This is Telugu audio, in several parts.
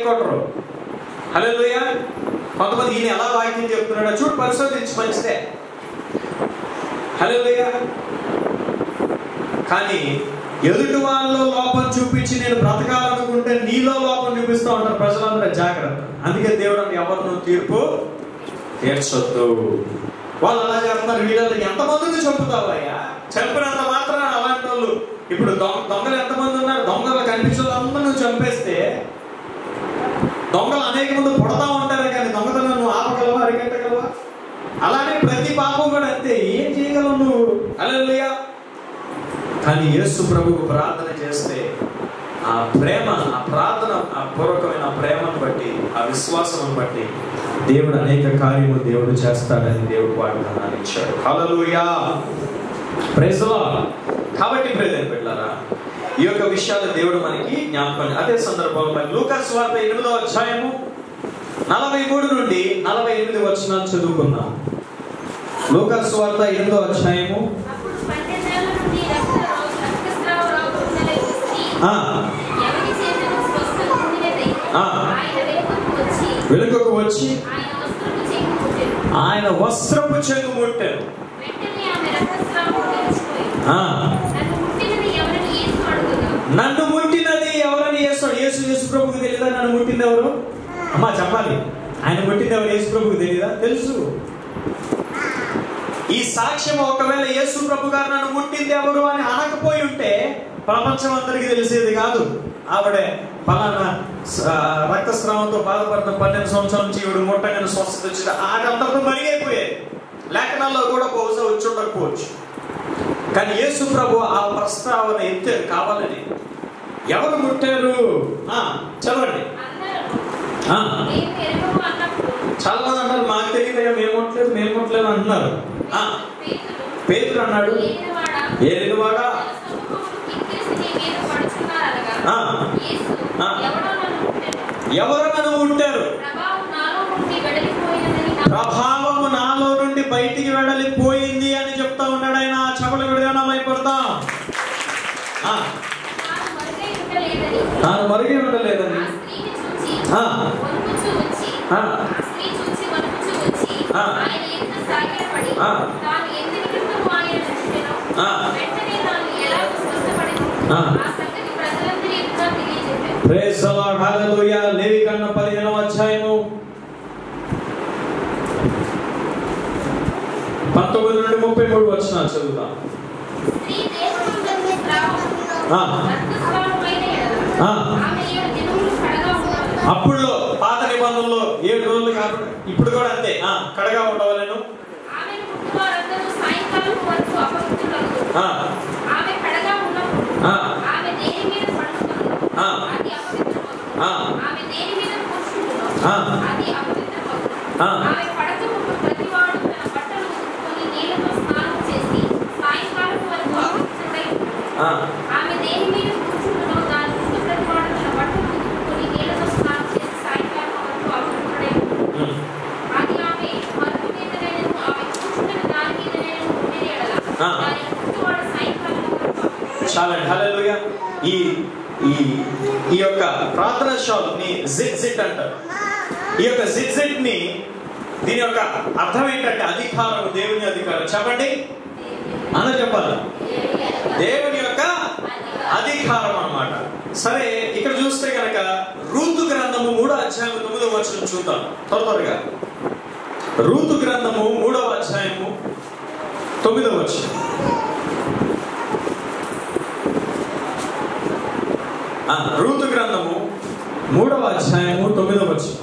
కొట్టరు హలో కొంతమంది ఈయన ఎలా వాక్యం చెప్తున్నాడో చూడు పరిశోధించి మంచిదే హలో కానీ ఎదుటి వాళ్ళలో లోపం చూపించి నేను బ్రతకాలనుకుంటే నీలో లోపం చూపిస్తూ ఉంటారు ప్రజలందరూ జాగ్రత్త అందుకే దేవుడు అని ఎవరిను తీర్పు తీర్చొద్దు వాళ్ళు అలా చేస్తున్నారు వీళ్ళని ఎంతమందిని చంపుతావయ్యా చంపినంత మాత్రం అలాంటి వాళ్ళు ఇప్పుడు దొంగ దొంగలు ఎంతమంది ఉన్నారు దొంగలు కనిపించే వాళ్ళందరూ నువ్వు చంపేస్తే దొంగలు అనేక మంది పుడతా ఉంటారు కానీ దొంగతనం నువ్వు ఆపగలవా అరికట్టగలవా అలానే ప్రతి పాపం కూడా అంతే ఏం చేయగలవు నువ్వు అలెలుయా కానీ యేసు ప్రభుకు ప్రార్థన చేస్తే ఆ ప్రేమ ఆ ప్రార్థన ఆ పూర్వకమైన ప్రేమను బట్టి ఆ విశ్వాసం బట్టి దేవుడు అనేక కార్యము దేవుడు చేస్తాడని దేవుడు వాగ్దానాలు ఇచ్చాడు హల్లెలూయా ప్రైజ్ కాబట్టి ప్రేదం పెట్టారా ఈ యొక్క విషయాలు దేవుడు మనకి జ్ఞాపకం అదే సందర్భంలో మరి లూకాస్ వార్త ఎనిమిదో అధ్యాయము నలభై మూడు నుండి నలభై ఎనిమిది వచనాలు చదువుకుందాం లూకాస్ వార్త ఎనిమిదో అధ్యాయము అప్పుడు పన్నెండేళ్ల నుండి రక్త రక్తస్రావ రోగం కలిగిన స్త్రీ ఆ, ఎవరి చేతను స్వస్థత పొందినదై ఆ. ఆయన వెనుకకు వచ్చి వెనుకకు వచ్చి ఆయన వస్త్రము చెక్కుకొట్టెను. ఆయన వస్త్రపు చెంగు ముట్టారు వెంటనే ఆమె రక్తస్రావం నిలిచిపోయింది. ఆ, నన్ను ముట్టినది ఎవరని యేసు అడుగగా, నన్ను ముట్టినది ఎవరని యేసు యేసు యేసు ప్రభుకు తెలియదా నన్ను ముట్టింది ఎవరు అమ్మా చెప్పాలి ఆయన ముట్టింది ఎవరు యేసు ప్రభుకు తెలియదా తెలుసు ఈ సాక్ష్యం ఒకవేళ యేసు ప్రభు గారు నన్ను ముట్టింది ఎవరు అని అనకపోయి ఉంటే ప్రపంచం అందరికీ తెలిసేది కాదు ఆవిడే పలానా స- రక్తస్రావంతో బాధపడిన పన్నెండు సంవత్సరాల నుంచి ఈవిడ ముట్టగానే స్వస్థత వచ్చింది ఆడంతప్పుడు మరిగైపోయేది లేఖనాల్లో కూడా బహుశా వచ్చి ఉండకపోవచ్చు కానీ యేసు ప్రభు ఆ ప్రస్తావన ఎత్తారు కావాలని ఎవరు ముట్టారు ఆ, చదవండి అందరూ ఆ, "మేము ఎరుగము" అన్నప్పుడు చాలా మంది అన్నారు మాకు తెలియదు మేము ముట్టలేదు మేము ముట్టలేదు అంటున్నారు ఆ, పేతురు, పేతురు అన్నాడు "ఏలినవాడా, ఏలినవాడా సమూహమును కిక్కిరిసి నీ మీద పడుచున్నారనగా, ఆ. యేసు, ఆ. "ఎవడో నన్ను ముట్టెను. ఎవరు నన్ను ముట్టారు ప్రభావం నాలో నుండి వెడలిపోయినదని నా ప్రభావము నాలో నుండి బయటికి వెళ్ళిపోయింది అని చెప్తా ఉన్నాడు ఆయన చపల విడగానమైపోతాం తాను మరుగై ఉండలేదని తాను మరిగి ఉండలేదని ఆ స్త్రీని చూచి ఆ. వణుకుచూ వచ్చి ఆ. ఆ స్త్రీ చూచి వణుకుచూ వచ్చి ఆ. ఆయన ఎదుట సాగిలపడి ఆ. తాను ఎందు నిమిత్తము ఆయన ముట్టెనో ఆ. వెంటనే తాను ఎలా స్వస్థపడెనో ఆ. ఆ సంగతి ప్రజలందరి ఎదుట తెలియజెప్పాను ప్రేస్ ద లార్డ్ హల్లెలూయా లేవి కన్న 15వ అధ్యాయము 19 నుండి 33 వచనాలు చదువుతాం స్త్రీ దేహమందు స్రావం ఆ. రక్తస్రావమైన ఎడల ఆ. ఆమె ఏడు దినములు కడగా ఉండవలెను. అప్పుడులో పాత నిబంధనలో ఏడు రోజులు కాకుండా ఇప్పుడు కూడా అంతే ఆ కడగా ఉండవలను ఆమెను ముట్టువారందరూ సాయంకాలం వరకు అపవిత్రులగుదురు. ఆ ఆమె కడగా ఉన్నప్పుడు ఆ. ఆమె దేని మీద పడుతుందో ఆ. అది అపవిత్రమగును. ఆ. ఆమె దేని మీద కూర్చుంటుందో ఆ. అది అపవిత్రమగును. ఆ. ఆమె పడక ముందు ప్రతివాడు తన బట్టలు ఉతుక్కొని నీళ్లతో స్నానం చేసి సాయంకాలం వరకు అపవిత్రుడై ఉంటాడు. ఆ ఆమె దేని మీద కూర్చుంటుందో దాని ముందు ప్రతివాడు తన బట్టలు ఉతుక్కొని నీళ్లతో స్నానం చేసి సాయంకాలం వరకు అపవిత్రుడై ఉంటాడు. ఉమ్. అది ఆమె మరుగు మీద నేను ఆమె కూర్చుంటున్న దాని మీద నేను ఉండిన ఎడల ఆ. దాని ముట్టువాడు సాయంకాలం వరకు అపవిత్రుడై చాలండి హల్లెలూయా ఈ ఈ ఈ యొక్క ప్రార్థన షాప్ ని జిట్ జిట్ అంటారు ఈ యొక్క జిట్ జిట్ ని దీని యొక్క అర్థం ఏంటంటే అధికారం దేవుని అధికారం చెప్పండి అందరూ చెప్పాలి దేవుని యొక్క అధికారం అన్నమాట సరే ఇక్కడ చూస్తే కనుక రూతు గ్రంథము మూడో అధ్యాయం తొమ్మిదో వచనం చూద్దాం త్వర త్వరగా రూతు గ్రంథము మూడవ అధ్యాయము తొమ్మిదో వచనం ఆ, రూతు గ్రంథము మూడవ అధ్యాయము తొమ్మిదవ వచనం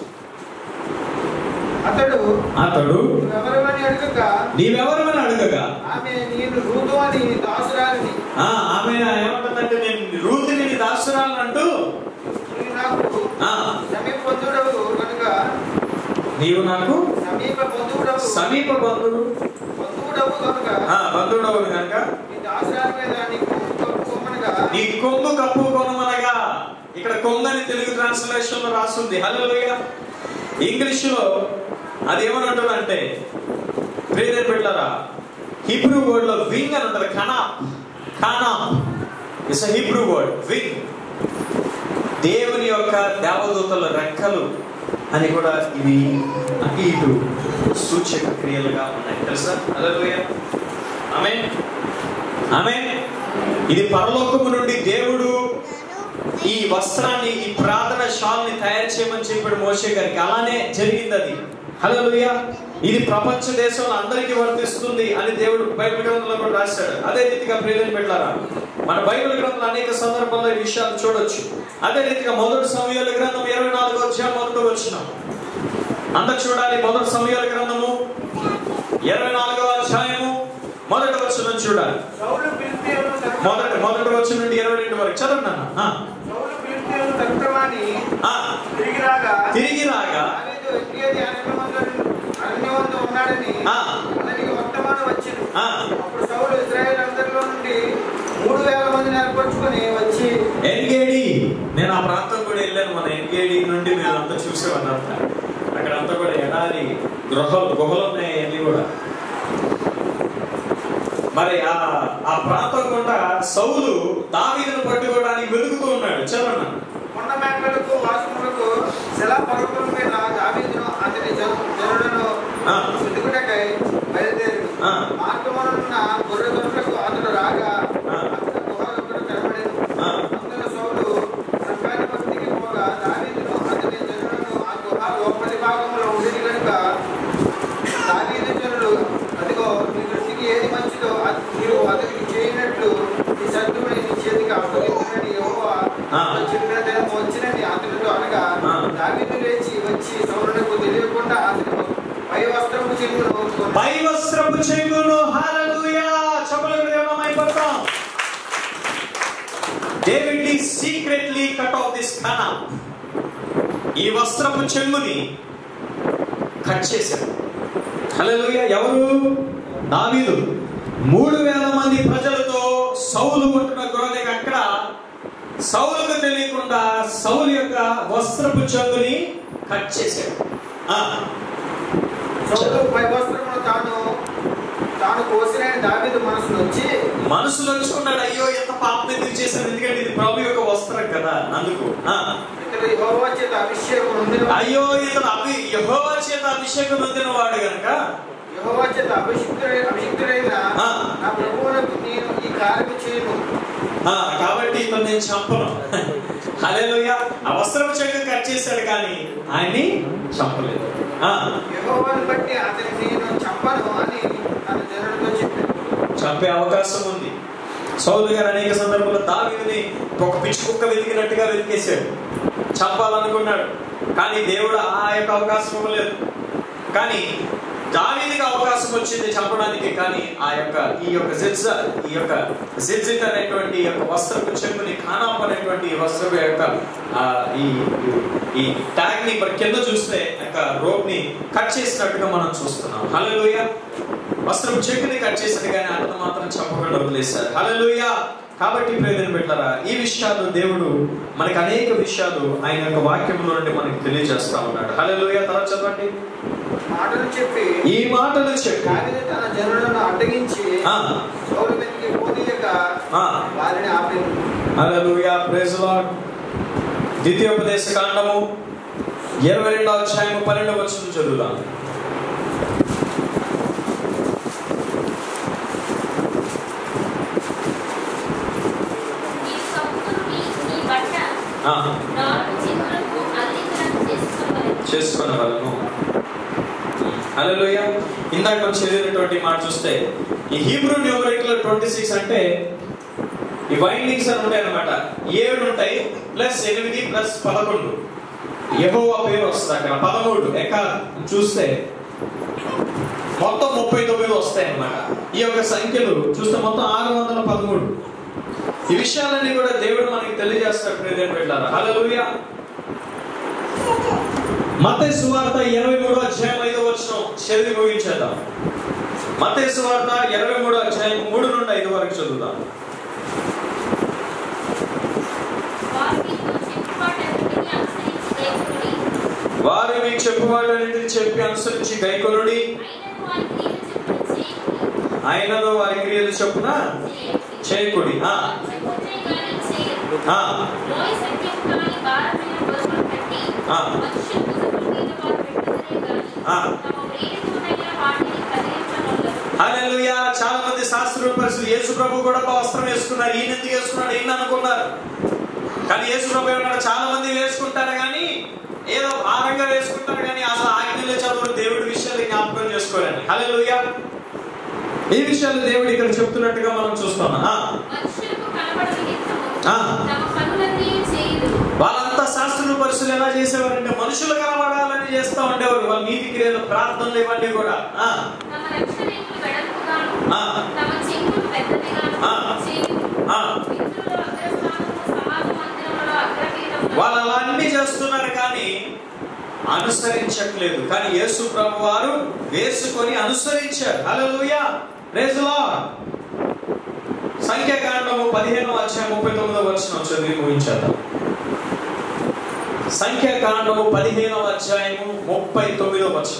అతడు అతడు ఎవరమని అడుగక నీవెవరమని అడగగా ఆమె నేను రూతు అని దాసురాలిని ఆ, ఆమె ఏమంటుందంటే నేను రూతుని నీ దాసురాలను అంటూ నీవు నాకు ఆ, సమీప బంధువుడవు కనుక నీవు నాకు సమీప బంధువుడవు సమీప బంధుడు బంధువుడవు కనుక ఆ, బంధుడవు కనుక నీ దాసురాలి మీద నీకు కొమ్మనగా నీ కొంగు కప్పు కొనమనగా ఇక్కడ కొంగని తెలుగు ట్రాన్స్లేషన్ లో రాస్తుంది హలోయ ఇంగ్లీష్ లో అది ఏమని ఉంటుందంటే ప్రేదర్ పెట్టారా హిబ్రూ వర్డ్ లో వింగ్ అని ఉంటుంది కనా కానా ఇట్స్ హిబ్రూ వర్డ్ వింగ్ దేవుని యొక్క దేవదూతల రెక్కలు అని కూడా ఇవి అటు ఇటు సూచక క్రియలుగా ఉన్నాయి తెలుసా హల్లెలూయా ఆమె ఆమె ఇది పరలోకము నుండి దేవుడు ఈ వస్త్రాన్ని ఈ ప్రార్థన షాల్ని తయారు చేయమని చెప్పాడు మోషే గారికి అలానే జరిగింది అది హల్లెలూయా ఇది ప్రపంచ దేశంలో అందరికీ వర్తిస్తుంది అని దేవుడు బైబిల్ గ్రంథంలో కూడా రాశాడు అదే రీతిగా ప్రేరణ పెట్టారా మన బైబిల్ గ్రంథంలో అనేక సందర్భాల్లో ఈ విషయాలు చూడొచ్చు అదే రీతిగా మొదటి సమయాల గ్రంథం ఇరవై నాలుగు అధ్యాయం మొదటి వచ్చిన అందరు చూడాలి మొదటి సమయాల గ్రంథము ఇరవై నాలుగవ అధ్యాయము మొదటి వచ్చిన చూడాలి సౌలు ఫిలిష్తీయులను తరుము- మొదటి మొదటి వచ్చిన నుండి ఇరవై రెండు వరకు చదవండి అన్న ఆ, సౌలు ఫిలిష్తీయులను తరుముటమాని ఆ, తిరిగి రాగా తిరిగి రాగా దావీదు ఎక్కేది అరణ్యమందు- అరణ్యమందు ఉన్నాడని ఆ. అతనికి వర్తమానం వచ్చింది ఆ, అప్పుడు సౌలు ఇజ్రాయేల్ అందరిలో నుండి మూడు వేల మందిని ఏర్పరచుకొని వచ్చి ఎన్గేడి నేను ఆ ప్రాంతం కూడా వెళ్ళాను మన ఎన్గేడి నుండి మేము అంతా చూసేవాళ్ళం అంతా అక్కడ అంతా కూడా ఎడారి గృహలు గుహలు ఉన్నాయి అన్ని కూడా మరి ఆ ఆ ప్రాంతం గుండా సౌలు దావీదును పట్టుకోవడానికి వెతుకుతూ ఉన్నాడు చదవన్నా కొండ మేకలకు వాసములకు శిలా పర్వతం మీద దావీదును అతని జను- జనులను ఆ. వెతుకుటకై బయలుదేరి ఆ. మార్గమునున్న గొర్రె దొరలకు అతడు రాగా ఆ. అతని గుహలొకడు కనబడెను. ఆ. అందులో సౌలు సంఘాల భక్తికి పోగా దావీదును అతని జనులను ఆ గుహ లోపలి భాగంలో ఉండేది కనుక దావీదు జనులు అదిగో నీ దృష్టికి ఏది మంచిదో అది నీవు అతనికి చేయనట్లు నీ శత్రువుని నీ చేతికి అప్పగించునని యెహోవా ఆ. చెప్పిన దినం వచ్చినని అతనితో అనగా ఆ. దావీదు లేచి వచ్చి సౌరులకు తెలియకుండా అతని పై వస్త్రము చెంగును పై వస్త్రపు చెంగును హల్లెలూయా చప్పలు దేవునమైపోతాం David secretly cut off this ఖానా ఈ వస్త్రపు చెంగుని కట్ చేశాడు హల్లెలూయా ఎవరు దావీదు మూడు వేల మంది ప్రజలతో సౌలు ఉంటున్న గృహకి అక్కడ సౌలుకు తెలియకుండా సౌలు యొక్క వస్త్రపు చెంగుని కట్ చేశాడు ఆ, సౌలు పై వస్త్రమును తాను తాను కోసిన దావీదు మనసులో వచ్చి మనసులో వచ్చుకున్నాడు అయ్యో ఎంత పాపం ఎందుకు చేశాను ఎందుకంటే ఇది ప్రభు యొక్క వస్త్రం కదా అందుకు ఆ. ఇతడు యెహోవా చేత అభిషేకం నొందిన అయ్యో ఇతను అభి యహోవా చేత అభిషేకం నొందిన వాడు గనక యెహోవా చేత అభిషిక్తుడై అభిషిక్తుడైన ఆ. నా ప్రభువునకు నేను ఈ కార్యము చేయను ఆ, కాబట్టి ఇతను నేను చంపను హల్లెలూయా ఆ వస్త్రపు చెంగు కట్ చేశాడు కానీ ఆయన్ని చంపలేదు ఆ, యెహోవాను బట్టి అతని నేను చంపను అని తన జనులతో చెప్పాను చంపే అవకాశం ఉంది సౌలు గారు అనేక సందర్భాల్లో దావీదుని ఒక పిచ్చి కుక్క వెతికినట్టుగా వెతికేశాడు చంపాలనుకున్నాడు కానీ దేవుడు ఆ యొక్క అవకాశం ఇవ్వలేదు కానీ దావీదికి అవకాశం వచ్చింది చంపడానికి కానీ ఆ యొక్క ఈ యొక్క జిడ్జ ఈ యొక్క జిడ్జిట్ అనేటువంటి ఈ యొక్క వస్త్రపు చెంగుని ఖానాప్ అనేటువంటి ఈ వస్త్రపు యొక్క ఆ, ఈ ఈ- ఈ ట్యాగ్ ని మరి కింద చూస్తే యొక్క రోప్ ని కట్ చేసినట్టుగా మనం చూస్తున్నాం హల్లెలూయా వస్త్రపు చెక్కుని కట్ చేశాడు కానీ అతను మాత్రం చంపకుండా వదిలేశారు హల్లెలూయా కాబట్టి ప్రేదన పెట్టారా ఈ విషయాలు దేవుడు మనకి అనేక విషయాలు ఆయన యొక్క వాక్యంలో నుండి మనకి తెలియజేస్తా ఉన్నాడు హల్లెలూయా తర్వాత చదవండి మాటలు చెప్పి ఈ మాటలు చెప్పి దావీదు తన జనులను అడ్డగించి ఆ, సౌలు మీదకి పోనీయక ఆ, వారిని ఆపేను హల్లెలూయా ప్రైజ్ లార్డ్ ద్వితీయోపదేశ కాండము ఇరవై రెండవ అధ్యాయము పన్నెండవ వచ్చిన చదువుదాం ఈ కప్పుని ఈ బట్ట ఆ, నాలుగు చేతులకు అల్లికలను చేసుకోవాలి చేసుకున్న వాళ్ళను హల్లెలూయా ఇందాక మనం చదివినటువంటి మాట చూస్తే ఈ హీబ్రూ న్యూమరిక్ లో ట్వంటీ సిక్స్ అంటే ఈ వైండింగ్స్ అని ఉంటాయి అనమాట ఏడు ఉంటాయి ప్లస్ ఎనిమిది ప్లస్ పదకొండు యెహోవా పేరు వస్తుంది అక్కడ పదమూడు ఎక్క చూస్తే మొత్తం ముప్పై తొమ్మిది వస్తాయి అన్నమాట ఈ యొక్క సంఖ్యలు చూస్తే మొత్తం ఆరు వందల పదమూడు ఈ విషయాలన్నీ కూడా దేవుడు మనకి తెలియజేస్తాడు ప్రేదేం పెట్టారా హల్లెలూయా మతే సువార్త ఇరవై మూడో అధ్యాయం ఐదో వచ్చిన చదివి ముగించేద్దాం మతే సువార్త ఇరవై మూడో అధ్యాయం మూడు నుండి ఐదు వరకు చదువుదాం వారు మీకు చెప్పుబాటన్నిటిని అనుసరించి దేవుడి వారు మీకు చెప్పువాటన్నిటిని చెప్పి అనుసరించి గైకొనుడి అయినను వారి క్రియలు చెప్పున ఆయనను వారి క్రియలు చేయండి చెప్పున చేయండి. చేయకుడి ఆ, చెప్పుతే గాని చేయరు. ఆ, లోయ సత్యం కాని ఆ. మనుష్యుల ముసుగుల మీద వారు పెట్టుదురే గాని ఆ. తమ వ్రేలితోనైనా వాటిని కదిలించనొల్లరు. హల్లెలూయా చాలా మంది శాస్త్రుల పరిస్థితి యేసు ప్రభు కూడా ఒక వస్త్రం వేసుకున్నారు ఈయన ఎందుకు వేసుకున్నాడు ఈయన అనుకున్నారు కానీ యేసు ప్రభు ఏమన్నాడు చాలా మంది వేసుకుంటారు కానీ ఏదో భారంగా వేసుకుంటారు కానీ అసలు ఆజ్ఞలు చదువు దేవుడి విషయాలు జ్ఞాపకం చేసుకోరండి హల్లెలూయా ఈ విషయాలు దేవుడు ఇక్కడ చెప్తున్నట్టుగా మనం చూస్తున్నాం ఆ, మనుష్యులకు కనబడని నిత్యము ఆ. తమ పనులన్నీ చేయుదురు. వాళ్ళంతా శాస్త్రుల పరిస్థితులు ఎలా చేసేవారంటే మనుషులు కనబడాలని చేస్తూ ఉండేవారు వాళ్ళ నీతి క్రియలు ప్రార్థనలు ఇవన్నీ కూడా ఆ, తమ రక్షణేకులు వెడల్పుగాను, ఆ. తమ చెంగులు పెద్దవిగాను ఆ. చేయుదురు. ఆ. విందులలో అగ్రస్థానము, సమాజ మందిరములో అగ్రపీఠము. వాళ్ళు అలా అన్ని చేస్తున్నారు కానీ అనుసరించట్లేదు కానీ యేసు ప్రభు వారు వేసుకొని అనుసరించారు హల్లెలూయా ప్రైజ్ లార్డ్ సంఖ్యాకాండము పదిహేను అధ్యాయం ముప్పై తొమ్మిదో వచ్చిన చదివి ముగించేద్దాం సంఖ్యాకాండము పదిహేనవ అధ్యాయము ముప్పై తొమ్మిదో వచ్చిన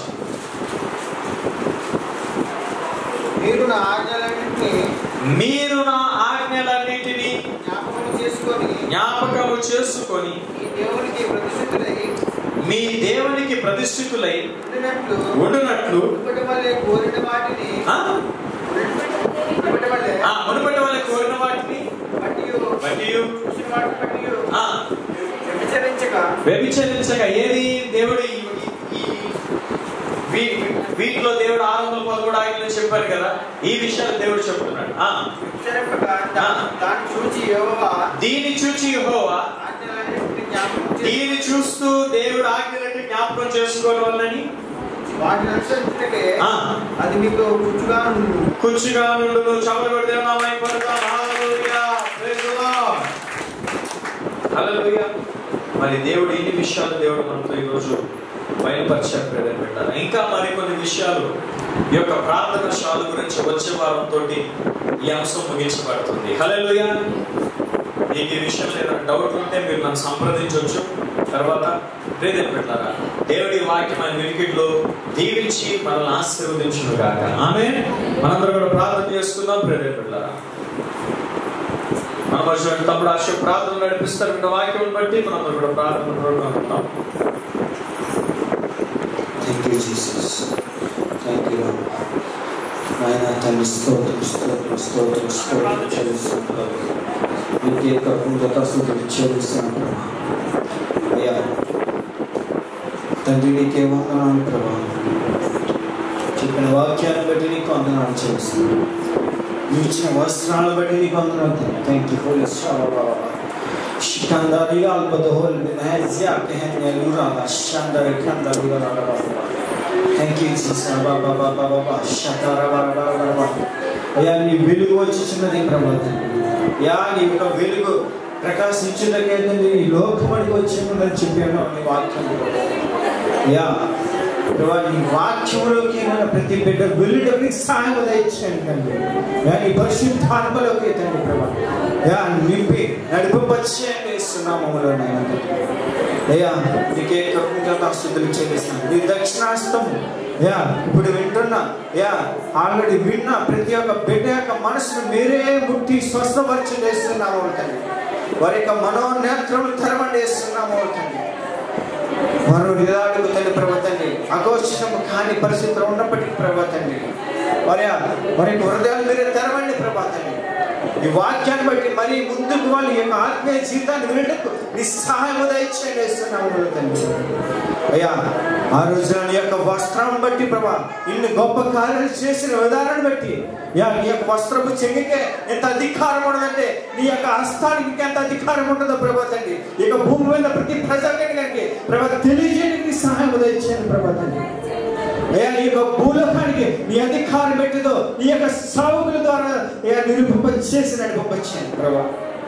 మీరు నా ఆజ్ఞలన్నింటినీ మీరు నా ఆజ్ఞలన్నిటినీ జ్ఞాపకం చేసుకొని జ్ఞాపకము చేసుకొని ఈ దేవునికి ప్రతిష్ఠితులై మీ దేవునికి ప్రతిష్ఠితులై ఉండినట్లు ఉండునట్లు మునుపటి వలె కోరిన వాటిని ఆ? మునుపటి వలె ఆ, మునుపటి వాళ్ళ కోరిన వాటిని బట్టియు బట్టి చూసిన వాటిని బట్టియు ఆ, వ్యభిచరించక వ్యభిచరించక ఏది దేవుడు ఈ- ఈ- వీ- వీటిలో దేవుడు ఆరు వందల పదమూడు ఆజ్ఞలు చెప్పారు కదా ఈ విషయాలు దేవుడు చెప్తున్నాడు ఆ, వ్యభిచరింపక దా- దాన్ని చూచి యెహోవా దీన్ని చూచి యెహోవా ఆజ్ఞలన్నింటినీ జ్ఞాపకం చేసి దీన్ని చూస్తూ దేవుడు ఆజ్ఞలన్నీ జ్ఞాపకం చేసుకోవడం వల్లని వాటిని అనుసరించుటకే ఆ. అది మీకు రుచిగా ఉండు కుర్చీగా నుండు చవలు కొడితే పడతాం hallelujah praise the lord hallelujah మరి దేవుడు ఇన్ని విషయాలు దేవుడు మనతో ఈరోజు బయలుపరిచారు ప్రేరణ పెట్టారు ఇంకా మరికొన్ని విషయాలు ఈ యొక్క ప్రార్థన శాల గురించి వచ్చే వారంతో ఈ అంశం ముగించబడుతుంది హల్లెలూయా మీకు ఈ విషయంలో ఏదైనా డౌట్ ఉంటే మీరు నన్ను సంప్రదించవచ్చు తర్వాత ప్రేరణ పెట్టారా దేవుడి వాక్యం ఆయన వినికిట్లో దీవించి మనల్ని ఆశీర్వదించును గాక ఆమె మనందరం కూడా ప్రార్థన చేసుకుందాం ప్రేరణ పెట్టారా మన మధ్య తమ్ముడు ఆశ ప్రార్థన నడిపిస్తారు విన్న వాక్యం బట్టి మనందరం కూడా ప్రార్థన ఉంటాం thank you Jesus thank you ఆయన తండ్రి స్తోత్రం స్తోత్రం స్తోత్రం స్తోత్రం చెల్లిస్తున్నాం మీకే కృతజ్ఞత స్థుతులు చెల్లిస్తున్నాం అయ్యా తండ్రి నీకే వందనాలు ప్రభా చెప్పిన వాక్యాన్ని బట్టి నీకు వందనాలు చేస్తున్నాను నువ్వు ఇచ్చిన వస్త్రాలను బట్టి నీకు వందనాలు thank you for Shikandari albadahol binazia kehnya lurala shandare kandari lurala baba. Thank you Jesus. Baba baba baba shatara baba baba baba. అయ్యా నీ వెలుగు వచ్చినది ప్రభాతం యా నీ యొక్క వెలుగు ప్రకాశించుటకేందని ఈ లోకమడికి వచ్చిందని చెప్పాను నీ వాక్యం యా ప్రభా నీ వాక్యములోకి నన్ను ప్రతి బిడ్డ వెళ్ళుటకి సహాయం దయచేయండి తండ్రి యా నీ పరిశుద్ధాత్మలోకి తండ్రి ప్రభా యా నింపి నడిపింపచేయండి ఇస్తున్నామములో నేను అయ్యా నీకే కృతజ్ఞతాస్తుతులు చెల్లిస్తున్నాను నీ దక్షిణాస్తం యా ఇప్పుడు వింటున్నా యా ఆల్రెడీ విన్న ప్రతి ఒక్క బిడ్డ యొక్క మనసును మీరే ముట్టి స్వస్థపరిచి వేస్తున్నాము తండ్రి వారి యొక్క మనోనేత్రములు తెరవండి వేస్తున్నాము తండ్రి మరో నిరాడుకు తల్లి ప్రవర్తండి అఘోషితము కాని పరిస్థితులు ఉన్నప్పటికీ ప్రభాతండి మరి మరి యొక్క హృదయాలు మీరే తెరవండి ప్రభాతండి ఈ వాక్యాన్ని బట్టి మరి ముందుకు వాళ్ళు ఈ యొక్క ఆత్మీయ జీవితాన్ని వినటకు నీ సహాయం దయచేయండి వేస్తున్నాము తండ్రి అయ్యా ఆ రోజున నీ యొక్క వస్త్రం బట్టి ప్రభా ఇన్ని గొప్ప కార్యాలు చేసిన విధానాన్ని బట్టి యా నీ యొక్క వస్త్రపు చెంగికే ఎంత అధికారం ఉండదంటే నీ యొక్క హస్తానికి ఎంత అధికారం ఉంటుందో ప్రభా తండ్రి ఈ యొక్క భూమి మీద ప్రతి ప్రజానికి ప్రభా తెలియజేయడానికి నీ సహాయం దయచేయండి ప్రభా తండ్రి అయ్యా నీ యొక్క భూలోకానికి నీ అధికారం పెట్టిదో నీ యొక్క సావుకుల ద్వారా అయ్యా నిరూపింప చేసి నడిపింపచ్చాను ప్రభా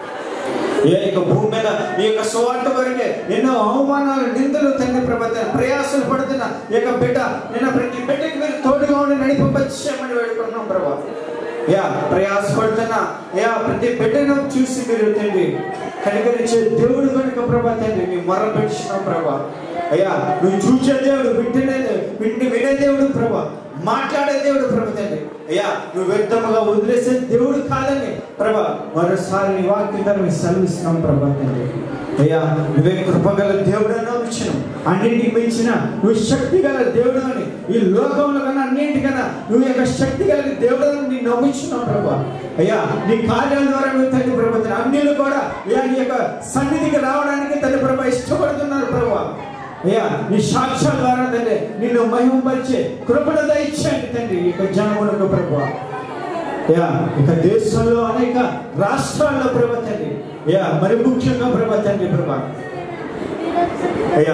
ఏ యొక్క భూమి మీద ఈ యొక్క స్వార్థ కొరకే ఎన్నో అవమానాలు నిందలు తండ్రి ప్రభుత్వ ప్రయాసాలు పడుతున్న ఈ యొక్క బిడ్డ నిన్న ప్రతి బిడ్డకి మీరు తోడుగా ఉండి నడిపింపచ్చామని వేడుకుంటున్నాం ప్రభా యా ప్రయాసపడుతున్నా యా ప్రతి బిడ్డను చూసి మీరు తండ్రి కనికరించే దేవుడు కనుక ప్రభా తండ్రి మీ మొర పెట్టిస్తున్నాం ప్రభా అయ్యా నువ్వు చూసే దేవుడు వింటనే వింటి వినే దేవుడు ప్రభా మాట్లాడే దేవుడు ప్రభు తండ్రి అయ్యా నువ్వు వ్యర్థముగా వదిలేసే దేవుడు కాదని ప్రభా మరోసారి నీ వాక్యం ద్వారా మేము సెలవిస్తున్నాం ప్రభా తండ్రి అయ్యా నువ్వే కృపగల దేవుడు అని నమ్మించిన అన్నింటికి మించిన నువ్వు శక్తి గల దేవుడు అని ఈ లోకంలో కన్నా అన్నింటికన్నా నువ్వు యొక్క శక్తి గల దేవుడు అని నేను నమ్మించున్నావు ప్రభా అయ్యా నీ కార్యాల ద్వారా నువ్వు తండ్రి ప్రభా అన్నిలు కూడా అయ్యా నీ యొక్క సన్నిధికి రావడానికి తండ్రి ప్రభా ఇష్టపడుతున్నారు ప్రభా అయ్యా నీ సాక్ష్యాల ద్వారా తండ్రి నిన్ను మహిమపరిచే కృపణ దయచేయండి తండ్రి ఈ యొక్క జనములకు ప్రభా యా ఇక దేశంలో అనేక రాష్ట్రాల్లో ప్రభా తండ్రి యా మరి ముఖ్యంగా ప్రభా తండ్రి ప్రభా అయ్యా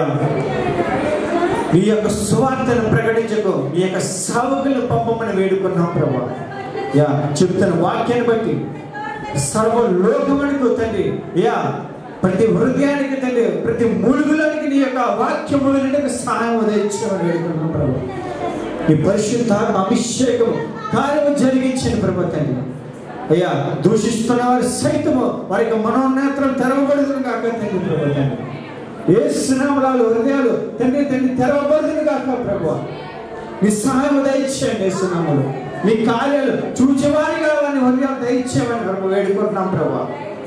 మీ యొక్క సువార్తను ప్రకటించకు మీ యొక్క సావకులను పంపమని వేడుకున్నాం ప్రభా యా చెప్తున్న వాక్యాన్ని బట్టి సర్వ లోకమునికి తండ్రి యా ప్రతి హృదయానికి తండ్రి ప్రతి మూలుగులోనికి నీ యొక్క వాక్యము వినడానికి సహాయం ఉదయించమని వేడుకున్నాం ప్రభా నీ పరిశుద్ధాత్మ అభిషేకం కార్యము జరిగించిన ప్రభు తండ్రి అయ్యా దూషిస్తున్న వారు సైతము వారి యొక్క మనోనేత్రం తెరవబడుతుంది కాక తండ్రి ప్రభు తండ్రి ఏ స్నామలాలు హృదయాలు తండ్రి తండ్రి తెరవబడుతుంది కాక ప్రభు నీ సహాయం దయచేయండి సునాములు నీ కార్యాలు చూచేవారిగా వారిని హృదయాలు దయచేయమని ప్రభు వేడుకుంటున్నాం ప్రభు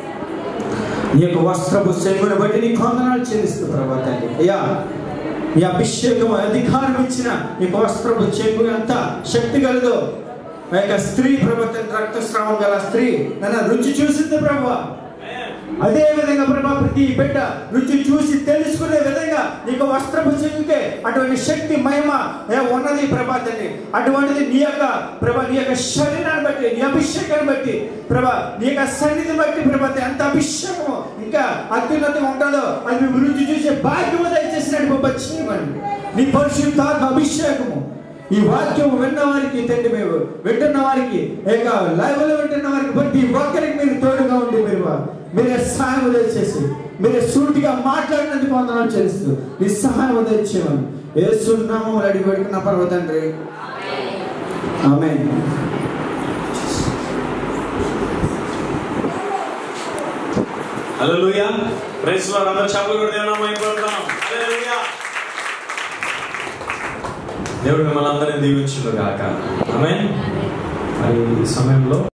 నీ యొక్క వస్త్రపు చెంగును బట్టి నీ కొందనాలు చెల్లిస్తూ ప్రభా తండ్రి అయ్యా ఈ అభిషేకం అధికారం ఇచ్చిన ఈ వస్త్రపు చెంగు ఎంత శక్తి కలదో ఆ యొక్క స్త్రీ ప్రభుత్వం రక్తస్రావం గల స్త్రీ నన్ను రుచి చూసింది ప్రభు అదే విధంగా ప్రభా ప్రతి బిడ్డ రుచి చూసి తెలుసుకునే విధంగా నీకు వస్త్రపు చెంగుకే అటువంటి శక్తి మహిమ ఏ ఉన్నది ప్రభా తండ్రి అటువంటిది నీ యొక్క ప్రభా నీ యొక్క శరీరాన్ని బట్టి నీ అభిషేకాన్ని బట్టి ప్రభా నీ యొక్క సన్నిధి బట్టి ప్రభా ఎంత అభిషేకము ఇంకా అత్యున్నతం ఉంటుందో అది మేము రుచి చూసే భాగ్యము దయచేసినట్టు గొప్ప చేయమండి నీ పరిశుద్ధాత్మ అభిషేకము ఈ వాక్యం విన్న వారికి తండ్రి మేము వింటున్న వారికి ఏక లైవ్ లో వింటున్న వారికి ప్రతి ఒక్కరికి మీరు తోడుగా ఉండి మీరు మీరే సహాయం దయచేసి మీరే సూటిగా మాట్లాడినందుకు వందనాలు చేస్తూ నీ సహాయం దయచేయమని ఏ సున్నామం అడిగి పెడుకున్న పర్వతండ్రి ఆమె హల్లెలూయా ప్రైస్ లార్డ్ అందరూ చప్పట్లు కొట్టి దేవుని నామమున మహిమపడదాం హల్లెలూయా దేవుడు మిమ్మల్ని అందరినీ దీవించును గాక ఆమేన్ మరి ఈ సమయంలో